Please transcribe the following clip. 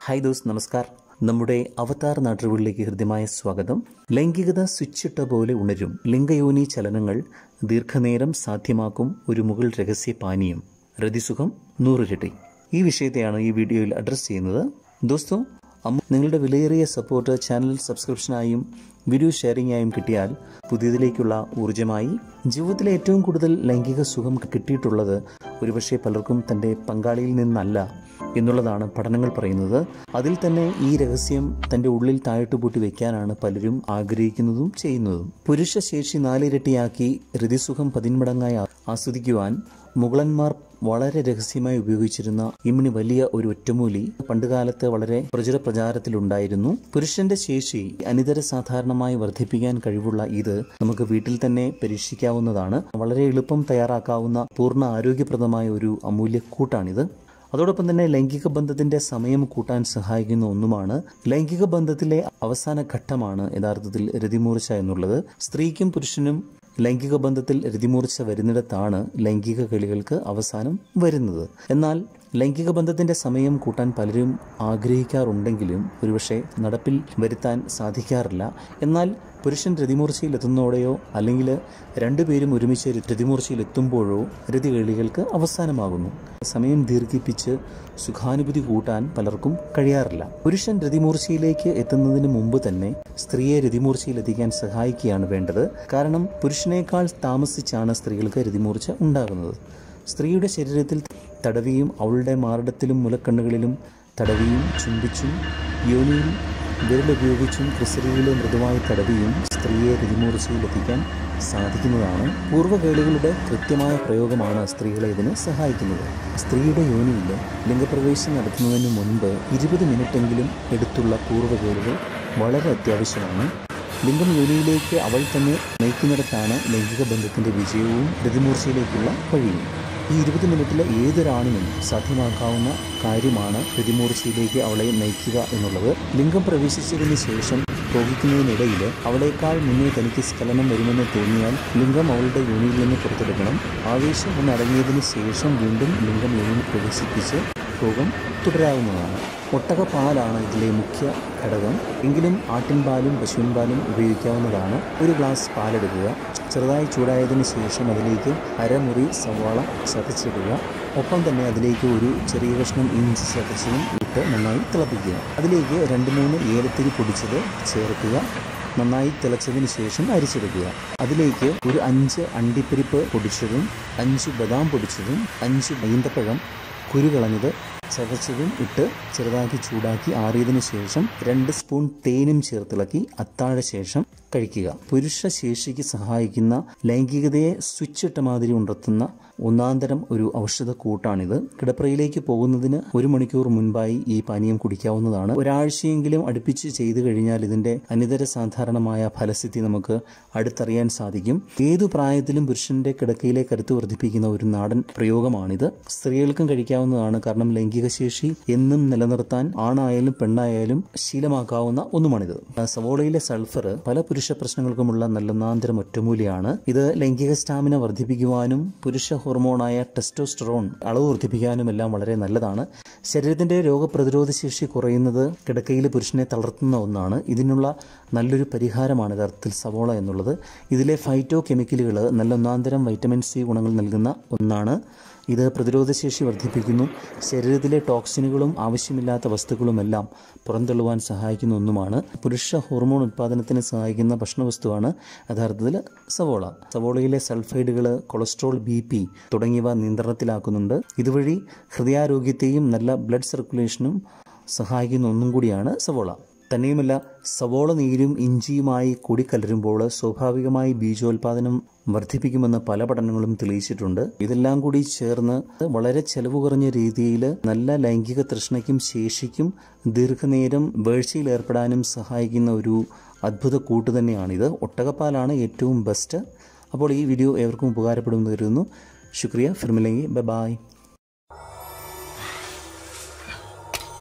hi those നമസ്കാർ നമ്മുടെ അവതാർ നാട്ടുകളിലേക്ക് ഹൃദ്യമായ സ്വാഗതം ലൈംഗികത സ്വിച്ചിട്ട പോലെ ഉണരും ലിംഗയോനി ചലനങ്ങൾ ദീർഘനേരം സാധ്യമാക്കും ഒരു മുകൾ രഹസ്യ പാനീയം രതിസുഖം നൂറിരട്ടി ഈ വിഷയത്തെയാണ് ഈ വീഡിയോയിൽ അഡ്രസ്സ് ചെയ്യുന്നത് ദോസ്തോ അമ്മ നിങ്ങളുടെ വിലയേറിയ സപ്പോർട്ട് ചാനൽ സബ്സ്ക്രിപ്ഷനായും വീഡിയോ ഷെയറിംഗായും കിട്ടിയാൽ പുതിയതിലേക്കുള്ള ഊർജ്ജമായി ജീവിതത്തിലെ ഏറ്റവും കൂടുതൽ ലൈംഗിക സുഖം കിട്ടിയിട്ടുള്ളത് ഒരുപക്ഷെ പലർക്കും തൻ്റെ പങ്കാളിയിൽ നിന്നല്ല എന്നുള്ളതാണ് പഠനങ്ങൾ പറയുന്നത് അതിൽ തന്നെ ഈ രഹസ്യം തൻ്റെ ഉള്ളിൽ താഴിട്ട് പൂട്ടി വെക്കാനാണ് പലരും ആഗ്രഹിക്കുന്നതും ചെയ്യുന്നതും പുരുഷ ശേഷി നാലിരട്ടിയാക്കി രതിസുഖം പതിന്മടങ്ങായി ആസ്വദിക്കുവാൻ മുഗളന്മാർ വളരെ രഹസ്യമായി ഉപയോഗിച്ചിരുന്ന ഇമ്മിണി വലിയ ഒരു ഒറ്റമൂലി പണ്ടുകാലത്ത് വളരെ പ്രചുര പ്രചാരത്തിലുണ്ടായിരുന്നു പുരുഷന്റെ ശേഷി അനിതര സാധാരണമായി വർദ്ധിപ്പിക്കാൻ കഴിവുള്ള ഇത് നമുക്ക് വീട്ടിൽ തന്നെ പരീക്ഷിക്കാവുന്നതാണ് വളരെ എളുപ്പം തയ്യാറാക്കാവുന്ന പൂർണ്ണ ആരോഗ്യപ്രദമായ ഒരു അമൂല്യ കൂട്ടാണിത് അതോടൊപ്പം തന്നെ ലൈംഗിക ബന്ധത്തിന്റെ സമയം കൂട്ടാൻ സഹായിക്കുന്ന ഒന്നുമാണ് ലൈംഗിക ബന്ധത്തിലെ അവസാന ഘട്ടമാണ് യഥാർത്ഥത്തിൽ രതിമൂർച്ച എന്നുള്ളത് സ്ത്രീക്കും പുരുഷനും ലൈംഗിക ബന്ധത്തിൽ രതിമൂർച്ച വരുന്നിടത്താണ് ലൈംഗിക കളികൾക്ക് അവസാനം വരുന്നത് എന്നാൽ ലൈംഗിക ബന്ധത്തിന്റെ സമയം കൂട്ടാൻ പലരും ആഗ്രഹിക്കാറുണ്ടെങ്കിലും ഒരുപക്ഷെ നടപ്പിൽ വരുത്താൻ സാധിക്കാറില്ല എന്നാൽ പുരുഷൻ രതിമൂർച്ചയിൽ എത്തുന്നതോടെയോ അല്ലെങ്കിൽ രണ്ടുപേരും ഒരുമിച്ച് രതിമൂർച്ചയിൽ എത്തുമ്പോഴോ രതികളികൾക്ക് അവസാനമാകുന്നു സമയം ദീർഘിപ്പിച്ച് സുഖാനുഭൂതി കൂട്ടാൻ പലർക്കും കഴിയാറില്ല പുരുഷൻ രതിമൂർച്ചയിലേക്ക് എത്തുന്നതിന് മുമ്പ് തന്നെ സ്ത്രീയെ രതിമൂർച്ചയിൽ എത്തിക്കാൻ സഹായിക്കുകയാണ് വേണ്ടത് കാരണം പുരുഷനേക്കാൾ താമസിച്ചാണ് സ്ത്രീകൾക്ക് രതിമൂർച്ച ഉണ്ടാകുന്നത് സ്ത്രീയുടെ ശരീരത്തിൽ തടവിയും അവളുടെ മാറിടത്തിലും മുലക്കണ്ണുകളിലും തടവിയും ചുംബിച്ചും യോനിയിൽ വിരലുപയോഗിച്ചും ക്രിസരിയിലെ മൃദുവായി തടവിയും സ്ത്രീയെ രതിമൂർച്ചയിലെത്തിക്കാൻ സാധിക്കുന്നതാണ് പൂർവ്വകേളികളുടെ കൃത്യമായ പ്രയോഗമാണ് സ്ത്രീകളെ ഇതിന് സഹായിക്കുന്നത് സ്ത്രീയുടെ യോനിയിൽ ലിംഗപ്രവേശം നടത്തുന്നതിന് മുൻപ് ഇരുപത് മിനിറ്റെങ്കിലും എടുത്തുള്ള പൂർവ്വകേളുകൾ വളരെ അത്യാവശ്യമാണ് ലിംഗം യോനിയിലേക്ക് അവൾ തന്നെ നയിക്കുന്നിടത്താണ് ലൈംഗിക ബന്ധത്തിന്റെ വിജയവും രതിമൂർച്ചയിലേക്കുള്ള വഴിയും ഈ ഇരുപത് മിനിറ്റിലെ ഏതൊരാണിനും സാധ്യമാക്കാവുന്ന കാര്യമാണ് രതിമൂർച്ചയിലേക്ക് അവളെ നയിക്കുക എന്നുള്ളത് ലിംഗം പ്രവേശിച്ചതിന് ശേഷം ഭോഗിക്കുന്നതിനിടയിൽ അവളേക്കാൾ മുന്നേ തനിക്ക് സ്ഖലനം വരുമെന്ന് തോന്നിയാൽ ലിംഗം അവളുടെ യൂണിയിൽ നിന്ന് പുറത്തെടുക്കണം ആവേശം ഒന്ന് അടങ്ങിയതിന് ശേഷം വീണ്ടും ലിംഗം യൂണിയിൽ പ്രവേശിപ്പിച്ച് ഭോഗം തുടരാവുന്നതാണ് ഒട്ടക പാലാണ് ഇതിലെ മുഖ്യ ഘടകം എങ്കിലും ആട്ടിൻ പാലും പശുവിൻ പാലും ഉപയോഗിക്കാവുന്നതാണ് ഒരു ഗ്ലാസ് പാലെടുക്കുക ചെറുതായി ചൂടായതിനു ശേഷം അതിലേക്ക് അരമുറി സവാള ചതച്ചിടുക ഒപ്പം തന്നെ അതിലേക്ക് ഒരു ചെറിയ കഷ്ണം ഇഞ്ചി ചതച്ചതും ഇട്ട് നന്നായി തിളപ്പിക്കുക അതിലേക്ക് രണ്ട് മൂന്ന് ഏലത്തിരി പൊടിച്ചത് ചേർക്കുക നന്നായി തിളച്ചതിന് ശേഷം അരിച്ചെടുക്കുക അതിലേക്ക് ഒരു അഞ്ച് അണ്ടിപ്പരിപ്പ് പൊടിച്ചതും അഞ്ച് ബദാം പൊടിച്ചതും അഞ്ച് ഈന്തപ്പഴം കുരുകളഞ്ഞത് ചതച്ചതും ഇട്ട് ചെറുതാക്കി ചൂടാക്കി ആറിയതിനു ശേഷം രണ്ട് സ്പൂൺ തേനും ചേർത്തിളക്കി അത്താഴ ശേഷം കഴിക്കുക പുരുഷ ശേഷിക്ക് സഹായിക്കുന്ന ലൈംഗികതയെ സ്വിച്ചിട്ട മാതിരി ഉണർത്തുന്ന ഒന്നാന്തരം ഒരു ഔഷധ കൂട്ടാണിത് കിടപ്പറയിലേക്ക് പോകുന്നതിന് ഒരു മണിക്കൂർ മുൻപായി ഈ പാനീയം കുടിക്കാവുന്നതാണ് ഒരാഴ്ചയെങ്കിലും അടുപ്പിച്ച് ചെയ്തു കഴിഞ്ഞാൽ ഇതിന്റെ അനിതര സാധാരണമായ ഫലസ്ഥിതി നമുക്ക് അടുത്തറിയാൻ സാധിക്കും ഏതു പ്രായത്തിലും പുരുഷന്റെ കിടക്കയിലെ കരുത്ത് വർദ്ധിപ്പിക്കുന്ന ഒരു നാടൻ പ്രയോഗമാണിത് സ്ത്രീകൾക്കും കഴിക്കാവുന്നതാണ് കാരണം ലൈംഗിക ശേഷി എന്നും നിലനിർത്താൻ ആണായാലും പെണ്ണായാലും ശീലമാക്കാവുന്ന ഒന്നുമാണിത് സവോളയിലെ സൾഫർ പല പുരുഷ പ്രശ്നങ്ങൾക്കുമുള്ള നല്ലൊന്നാന്തരം ഒറ്റമൂലിയാണ് ഇത് ലൈംഗിക സ്റ്റാമിന വർദ്ധിപ്പിക്കുവാനും പുരുഷ ഹോർമോണായ ടെസ്റ്റോസ്റ്ററോൺ അളവ് വർദ്ധിപ്പിക്കാനും എല്ലാം വളരെ നല്ലതാണ് ശരീരത്തിന്റെ രോഗപ്രതിരോധ ശേഷി കുറയുന്നത് കിടക്കയിൽ പുരുഷനെ തളർത്തുന്ന ഒന്നാണ് ഇതിനുള്ള നല്ലൊരു പരിഹാരമാണ് യഥാർത്ഥത്തിൽ സവോള എന്നുള്ളത് ഇതിലെ ഫൈറ്റോ കെമിക്കലുകൾ നല്ല ഒന്നാന്തരം വൈറ്റമിൻ സി ഗുണങ്ങൾ നൽകുന്ന ഒന്നാണ് ഇത് പ്രതിരോധശേഷി വർദ്ധിപ്പിക്കുന്നു ശരീരത്തിലെ ടോക്സിനുകളും ആവശ്യമില്ലാത്ത വസ്തുക്കളുമെല്ലാം പുറന്തള്ളുവാൻ സഹായിക്കുന്ന ഒന്നുമാണ് പുരുഷ ഹോർമോൺ ഉത്പാദനത്തിന് സഹായിക്കുന്ന ഭക്ഷണവസ്തുവാണ് യഥാർത്ഥത്തിൽ സവോള സവോളയിലെ സൾഫൈഡുകൾ കൊളസ്ട്രോൾ ബി പി തുടങ്ങിയവ നിയന്ത്രണത്തിലാക്കുന്നുണ്ട് ഇതുവഴി ഹൃദയാരോഗ്യത്തെയും നല്ല ബ്ലഡ് സർക്കുലേഷനും സഹായിക്കുന്ന ഒന്നും കൂടിയാണ് സവോള തന്നെയുമല്ല സവോള നീരും ഇഞ്ചിയുമായി കൂടിക്കലരുമ്പോൾ സ്വാഭാവികമായി ബീജോത്പാദനം വർദ്ധിപ്പിക്കുമെന്ന് പല പഠനങ്ങളും തെളിയിച്ചിട്ടുണ്ട് ഇതെല്ലാം കൂടി ചേർന്ന് വളരെ ചെലവ് കുറഞ്ഞ രീതിയിൽ നല്ല ലൈംഗിക തൃഷ്ണയ്ക്കും ശേഷിക്കും ദീർഘനേരം വേഴ്ചയിൽ ഏർപ്പെടാനും സഹായിക്കുന്ന ഒരു അത്ഭുത കൂട്ട് തന്നെയാണിത് ഒട്ടകപ്പാലാണ് ഏറ്റവും ബെസ്റ്റ് അപ്പോൾ ഈ വീഡിയോ ഏവർക്കും ഉപകാരപ്പെടുമെന്ന് കരുതുന്നു ശുക്രിയ ഫിർമിലെങ്കി ബൈ ബായ്